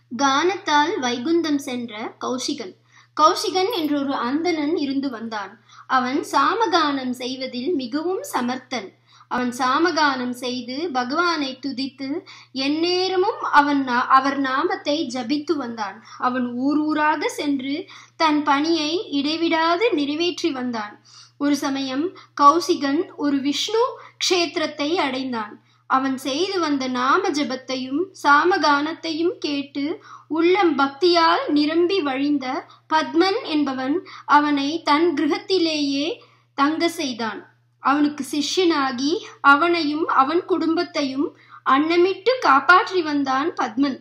கானத்தால் வைகுந்தம் சென்ற கௌசிகன் கௌசிகன் என்றொரு அந்தணன் இருந்து வந்தான் அவன் சாமகானம் செய்வதில் மிகவும் சமர்த்தன் அவன் சாமகானம் செய்து பகவானை துதித்து எந்நேரமும் அவன் அவர் நாமத்தை ஜபித்து வந்தான் அவன் ஊர் ஊராக சென்று தன் பணியை இடைவிடாது நிறைவேற்றி வந்தான் ஒரு சமயம் கௌசிகன் ஒரு விஷ்ணு க்ஷேத்திரத்தை அடைந்தான் அவன் செய்து வந்த நாம ஜபத்தையும் சாமகானத்தையும் கேட்டு உள்ளம் பக்தியால் நிரம்பி வழிந்த பத்மன் என்பவன் அவனை தன் கிரகத்திலேயே தங்க செய்தான் அவனுக்கு சிஷ்யனாகி அவனையும் அவன் குடும்பத்தையும் அன்னமிட்டு காப்பாற்றி வந்தான் பத்மன்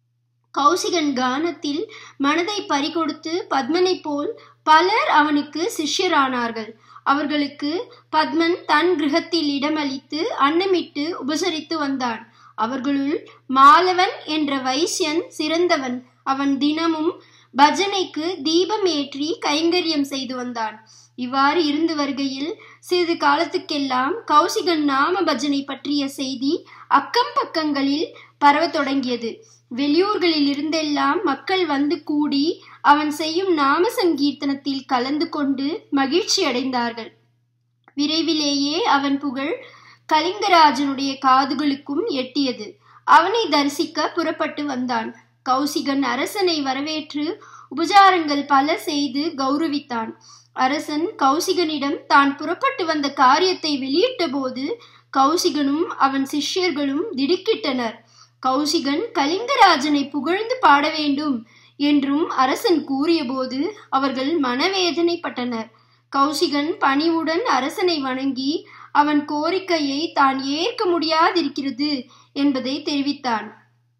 கௌசிகன் கானத்தில் மனதை பறிகொடுத்து பத்மனை போல் பலர் அவனுக்கு சிஷ்யரானார்கள் அவர்களுக்கு பத்மன் தன் கிரகத்தில் இடமளித்து அன்னமிட்டு உபசரித்து வந்தான் அவர்களுள் மாலவன் என்ற வைசியன் சிறந்தவன் அவன் தினமும் பஜனைக்கு தீபம் ஏற்றி கைங்கரியம் செய்து வந்தான் இவ்வாறு இருந்து வருகையில் சிறிது காலத்துக்கெல்லாம் கௌசிகன் நாம பஜனை பற்றிய செய்தி அக்கம் பக்கங்களில் பரவ தொடங்கியது வெளியூர்களில் இருந்தெல்லாம் மக்கள் வந்து கூடி அவன் செய்யும் நாம சங்கீர்த்தனத்தில் கலந்து கொண்டு மகிழ்ச்சி அடைந்தார்கள் விரைவிலேயே அவன் புகழ் கலிங்கராஜனுடைய காதுகளுக்கும் எட்டியது அவனை தரிசிக்க புறப்பட்டு வந்தான் கௌசிகன் அரசனை வரவேற்று உபசாரங்கள் பல செய்து கௌரவித்தான் அரசன் கௌசிகனிடம் தான் புறப்பட்டு வந்த காரியத்தை வெளியிட்ட போது கௌசிகனும் அவன் சிஷ்யர்களும் திடுக்கிட்டனர் கௌசிகன் கலிங்கராஜனை புகழ்ந்து பாட வேண்டும் என்றும் அரசன் கூறியபோது அவர்கள் மனவேதனைப்பட்டனர் கௌசிகன் பணிவுடன் அரசனை வணங்கி அவன் கோரிக்கையை தான் ஏற்க முடியாதிருக்கிறது என்பதை தெரிவித்தான்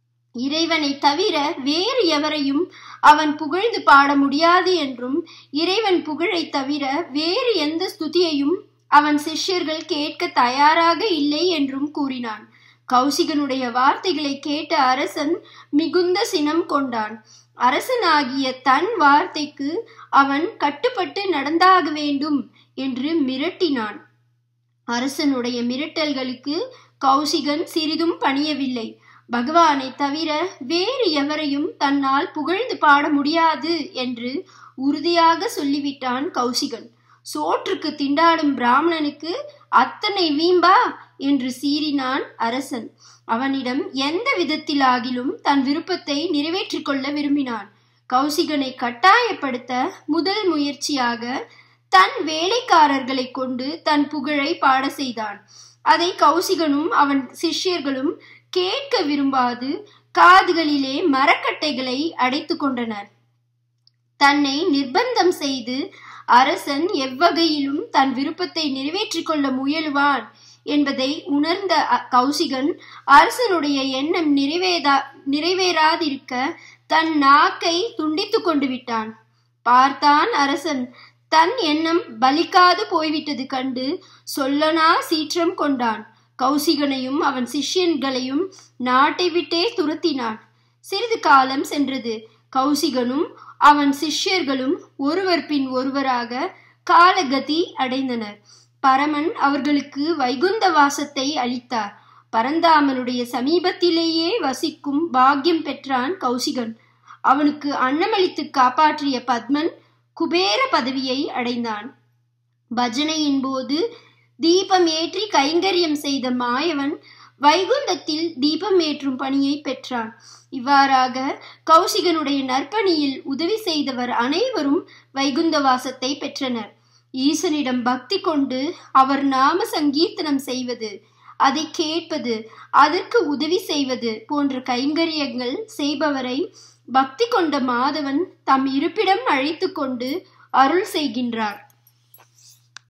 இறைவனை தவிர வேறு எவரையும் அவன் புகழ்ந்து பாட முடியாது என்றும் இறைவன் புகழை தவிர வேறு எந்த ஸ்துதியையும் அவன் சிஷ்யர்கள் கேட்க தயாராக இல்லை என்றும் கூறினான் கௌசிகனுடைய வார்த்தைகளை கேட்ட அரசன் மிகுந்த சினம் கொண்டான் அரசனாகிய தன் வார்த்தைக்கு அவன் கட்டுப்பட்டு நடந்தாக வேண்டும் என்று மிரட்டினான் அரசனுடைய மிரட்டல்களுக்கு கௌசிகன் சிறிதும் பணியவில்லை பகவானை தவிர வேறு எவரையும் தன்னால் புகழ்ந்து பாட முடியாது என்று உறுதியாக சொல்லிவிட்டான் கௌசிகன் சோற்றுக்கு திண்டாடும் பிராமணனுக்கு அத்தனை வீம்பா என்று சீறினான் அரசன் அவனிடம் எந்த விதத்திலாகிலும் தன் விருப்பத்தை நிறைவேற்றிக் கொள்ள விரும்பினான் கௌசிகனை கட்டாயப்படுத்த முதல் முயற்சியாக தன் வேலைக்காரர்களை கொண்டு தன் புகழை பாட செய்தான் அதை கௌசிகனும் அவன் சிஷ்யர்களும் கேட்க விரும்பாது காதுகளிலே மரக்கட்டைகளை அடைத்து கொண்டனர் தன்னை நிர்பந்தம் செய்து அரசன் எவ்வகையிலும் தன் விருப்பத்தை நிறைவேற்றிக் கொள்ள முயலுவான் என்பதை உணர்ந்த கௌசிகன் அரசனுடைய எண்ணம் நிறைவேதா நிறைவேறாதிருக்க தன் நாக்கை துண்டித்து கொண்டு விட்டான் பார்த்தான் அரசன் தன் எண்ணம் பலிக்காது போய்விட்டது கண்டு சொல்லனா சீற்றம் கொண்டான் கௌசிகனையும் அவன் சிஷ்யன்களையும் நாட்டை விட்டே துரத்தினான் சிறிது காலம் சென்றது கௌசிகனும் அவன் சிஷ்யர்களும் ஒருவர் பின் ஒருவராக காலகதி அடைந்தனர் பரமன் அவர்களுக்கு வைகுந்த வாசத்தை அளித்தார் பரந்தாமனுடைய சமீபத்திலேயே வசிக்கும் பாக்கியம் பெற்றான் கௌசிகன் அவனுக்கு அன்னமளித்து காப்பாற்றிய பத்மன் குபேர பதவியை அடைந்தான் பஜனையின் போது தீபம் ஏற்றி கைங்கரியம் செய்த மாயவன் வைகுந்தத்தில் தீபம் ஏற்றும் பணியை பெற்றான் இவ்வாறாக கௌசிகனுடைய நற்பணியில் உதவி செய்தவர் அனைவரும் வைகுந்த வாசத்தை பெற்றனர் ஈசனிடம் பக்தி கொண்டு அவர் நாம சங்கீர்த்தனம் செய்வது அதை கேட்பது அதற்கு உதவி செய்வது போன்ற கைங்கரியங்கள் செய்பவரை பக்தி கொண்ட மாதவன் தம் இருப்பிடம் அழைத்து கொண்டு அருள் செய்கின்றார்